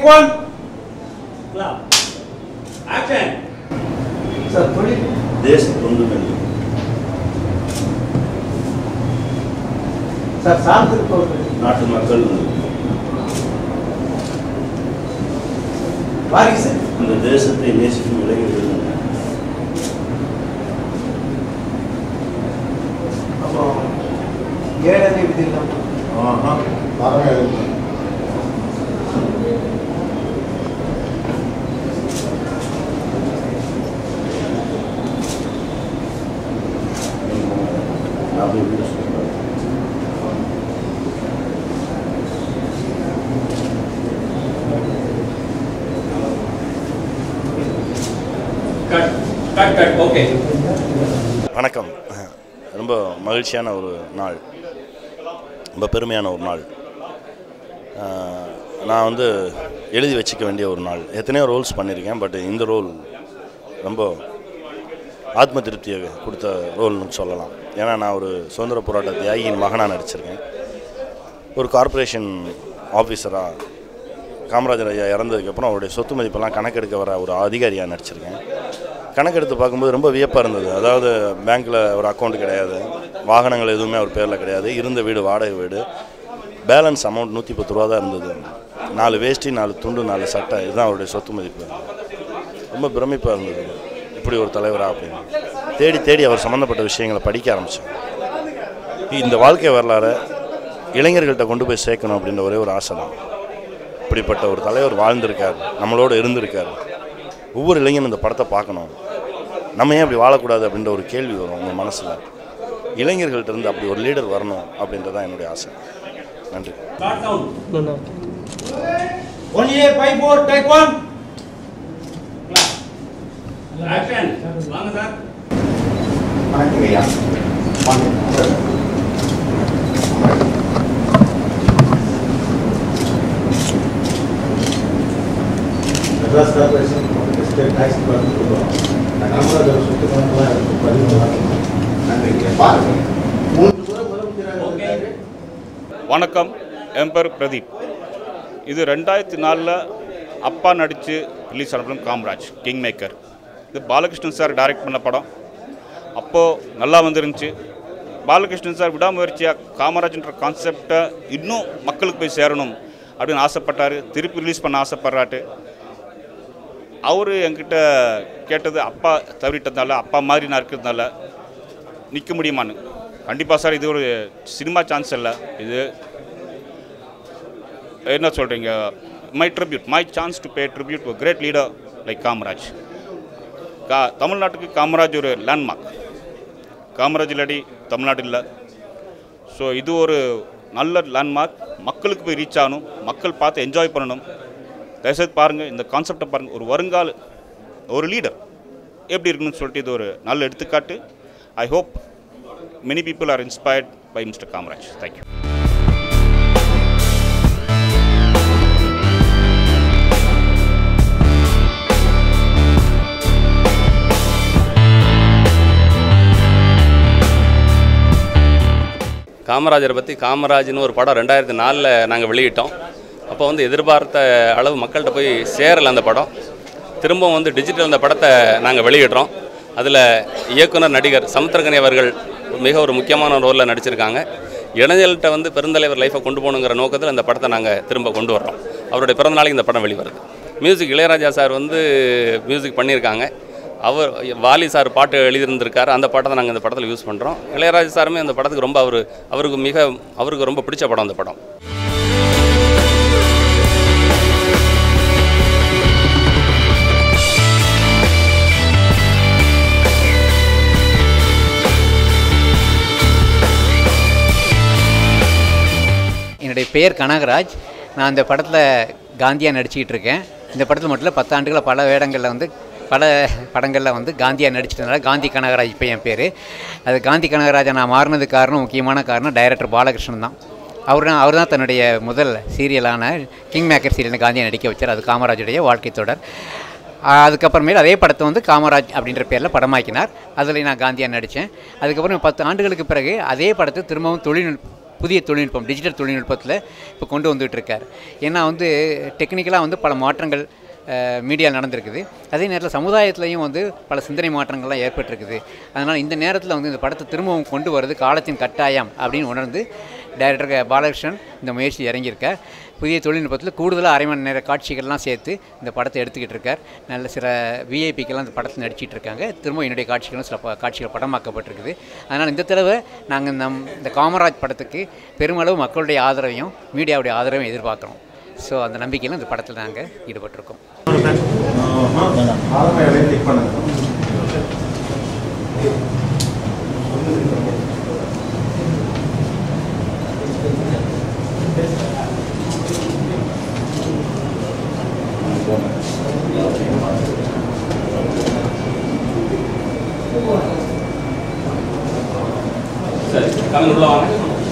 Take one. Clap. Action. Sir தொழில் தேச தொண்டுகள் sir சார்ந்திருப்பவர்கள் நாட்டு மக்கள் வாரிசு இந்த தேசத்தை நேசிக்கும் இளைஞர்கள் அப்புறம் ஏழரை விதிலம் அப்படி இப்படி சொல்றாங்க. Cut. Cut, cut. Okay. வணக்கம் ரொம்ப மகிழ்ச்சியான ஒரு நாள் ரொம்ப பெருமையான ஒரு நாள் ஆஹ், நான் வந்து எழுதி வச்சுக்க வேண்டிய ஒரு நாள் எத்தனையோ ரோல்ஸ் பண்ணியிருக்கேன் பட் இந்த ரோல் ரொம்ப ஆத்ம திருப்தியை கொடுத்த ரோல்னு சொல்லலாம் ஏன்னா நான் ஒரு சுதந்திர போராட்ட தியாகியின் மகனாக நடிச்சிருக்கேன் ஒரு கார்ப்பரேஷன் ஆஃபீஸராக காமராஜர் ஐயா இறந்ததுக்கப்புறம் அவருடைய சொத்து மதிப்பெல்லாம் கணக்கெடுக்க வர ஒரு அதிகாரியாக நடிச்சிருக்கேன் கணக்கெடுத்து பார்க்கும்போது ரொம்ப வியப்பாக இருந்தது அதாவது பேங்க்கில் ஒரு அக்கௌண்ட் கிடையாது வாகனங்கள் எதுவுமே அவர் பேரில் கிடையாது இருந்த வீடு வாடகை வீடு பேலன்ஸ் அமௌண்ட் நூற்றி பத்து ரூபா தான் இருந்தது நாலு வேஷ்டி நாலு துண்டு நாலு சட்டை இதுதான் அவருடைய சொத்து மதிப்பு ரொம்ப பிரமிப்பாக இருந்தது இப்படி ஒரு தலைவரா அப்படின்னு தேடி தேடி அவர் சம்மந்தப்பட்ட விஷயங்களை படிக்க ஆரம்பித்தேன் இந்த வாழ்க்கை வரலாறு இளைஞர்கள்ட்ட கொண்டு போய் சேர்க்கணும் அப்படின்ற ஒரே ஒரு ஆசை தான் இப்படிப்பட்ட ஒரு தலைவர் வாழ்ந்திருக்கார் நம்மளோட இருந்திருக்கார் ஒவ்வொரு இளைஞனும் இந்த படத்தை பார்க்கணும் நம்ம ஏன் அப்படி வாழக்கூடாது அப்படின்ற ஒரு கேள்வி வரும் உங்கள் மனசில் இளைஞர்கள்ட்ட இருந்து அப்படி ஒரு லீடர் வரணும் அப்படின்றது தான் என்னுடைய ஆசை நன்றி Start sound. One year, five, four. Take one. Clap. Action. வாங்க சார் வணக்கம் ஐயா வணக்கம் Madras corporation estate tax department கொடுக்குறோம் காமராஜர் சொத்து கணக்கெல்லாம் எனக்கு பதிவு பண்ணணும் நன்றி பாருங்க மூன்று முறை முதலமைச்சராக Okay. இருக்காரு வணக்கம் என் பேர் பிரதீப் இது ரெண்டாயிரத்தி நாலில் அப்பா நடித்து ரிலீஸ் ஆன படம் காமராஜ் கிங் மேக்கர் இது பாலகிருஷ்ணன் சார் டைரக்ட் பண்ண படம் அப்போது நல்லா வந்துருந்துச்சு பாலகிருஷ்ணன் சார் விடாமுயற்சியாக காமராஜ்ன்ற கான்செப்டை இன்னும் மக்களுக்கு போய் சேரணும் அப்படின்னு ஆசைப்பட்டார் திருப்பி ரிலீஸ் பண்ண ஆசைப்படுறாட்டு அவர் என்கிட்ட கேட்டது அப்பா தவறிட்டதுனால அப்பா மாதிரி நான் இருக்கிறதுனால நிற்க முடியுமான்னு கண்டிப்பாக சார் இது ஒரு சினிமா சான்ஸ் இல்லை இது என்ன சொல்கிறீங்க my tribute my chance to pay tribute ஒரு கிரேட் லீடர் லைக் காமராஜ் கா தமிழ்நாட்டுக்கு காமராஜ் ஒரு லேண்ட்மார்க் காமராஜ் இல்லாடி தமிழ்நாடு இல்லை ஸோ இது ஒரு நல்ல லேண்ட்மார்க் மக்களுக்கு போய் ரீச் ஆகணும் மக்கள் பார்த்து என்ஜாய் பண்ணணும் தயவுசெய்து பாருங்கள் இந்த கான்செப்டை பாருங்கள் ஒரு வருங்கால ஒரு லீடர் எப்படி இருக்கணும்னு சொல்லிட்டு இது ஒரு நல்ல எடுத்துக்காட்டு I hope many people are inspired by mister Kamaraj thank you காமராஜரை பற்றி காமராஜ்னு ஒரு படம் ரெண்டாயிரத்தி நாலில் நாங்கள் வெளியிட்டோம் அப்போ வந்து எதிர்பார்த்த அளவு மக்கள்கிட்ட போய் சேரலை அந்த படம் திரும்பவும் வந்து டிஜிட்டல் அந்த படத்தை நாங்கள் வெளியிடுறோம் அதில் இயக்குனர் நடிகர் சமுத்திரகனி அவர்கள் மிக ஒரு முக்கியமான ரோலில் நடிச்சிருக்காங்க இளைஞர்கள்ட்ட வந்து பெருந்தலைவர் லைஃப்பை கொண்டு போகணுங்கிற நோக்கத்தில் இந்த படத்தை நாங்கள் திரும்ப கொண்டு வர்றோம் அவருடைய பிறந்த நாளைக்கு இந்த படம் வெளிவருது மியூசிக் இளையராஜா சார் வந்து மியூசிக் பண்ணியிருக்காங்க அவர் வாலி சார் பாட்டு எழுதியிருந்திருக்காரு அந்த பாட்டை நாங்கள் இந்த படத்தில் யூஸ் பண்ணுறோம் இளையராஜா சாருமே அந்த படத்துக்கு ரொம்ப அவர் அவருக்கு மிக அவருக்கு ரொம்ப பிடிச்ச படம் அந்த படம் என்னுடைய பெயர் கனகராஜ் நான் இந்த படத்தில் காந்தியா நடிச்சிக்கிட்டு இருக்கேன் இந்த படத்தில் மட்டும் இல்லை பத்தாண்டுகளில் பல வேடங்களில் வந்து பல படங்களில் வந்து காந்தியா நடிச்சிட்டதுனால காந்தி கனகராஜ் இப்போ என் பேர் அது காந்தி கனகராஜா நான் மாறினதுக்கு காரணம் முக்கியமான காரணம் டைரக்டர் பாலகிருஷ்ணன் தான் அவர் தான் அவர் தான் தன்னுடைய முதல் சீரியலான கிங் மேக்கர் சீரியல் காந்தியை நடிக்க வச்சார் அது காமராஜுடைய வாழ்க்கை தொடர் ஆஹ் அதுக்கப்புறமேல் அதே படத்தை வந்து காமராஜ் அப்படின்ற பேரில் படமாக்கினார் அதில் நான் காந்தியா நடித்தேன் அதுக்கப்புறம் பத்து ஆண்டுகளுக்கு பிறகு அதே படத்தை திரும்பவும் தொழில்நுட்ப புதிய தொழில்நுட்பம் டிஜிட்டல் தொழில்நுட்பத்தில் இப்போ கொண்டு வந்துட்டு இருக்கார் ஏன்னா வந்து டெக்னிக்கலாக வந்து பல மாற்றங்கள் மீடியா நடந்திருக்குது அதே நேரத்தில் சமுதாயத்துலேயும் வந்து பல சிந்தனை மாற்றங்கள்லாம் ஏற்பட்டிருக்குது அதனால் இந்த நேரத்தில் வந்து இந்த படத்தை திரும்பவும் கொண்டு வர்றது காலத்தின் கட்டாயம் அப்படின்னு உணர்ந்து டைரக்டர் பாலகிருஷ்ணன் இந்த முயற்சி இறங்கியிருக்கார் புதிய தொழில்நுட்பத்தில் கூடுதலாக அரை மணி நேர காட்சிகள்லாம் சேர்த்து இந்த படத்தை எடுத்துக்கிட்டு இருக்கார் நல்ல சில விஐபிக்கெல்லாம் இந்த படத்தில் நடிச்சிட்டு இருக்காங்க திரும்ப என்னுடைய காட்சிகளும் சில ப- காட்சிகள் படமாக்கப்பட்டிருக்குது அதனால் இந்த தடவை நாங்கள் நம் இந்த காமராஜ் படத்துக்கு பெருமளவு மக்களுடைய ஆதரவையும் மீடியாவுடைய ஆதரவையும் எதிர்பார்க்குறோம் ஸோ அந்த நம்பிக்கையில் இந்த படத்தில் நாங்கள் ஈடுபட்டிருக்கோம் ஆரம்ப வேலையை கிளிக் பண்ணுங்க சரி கம்மி உள்ள வாங்க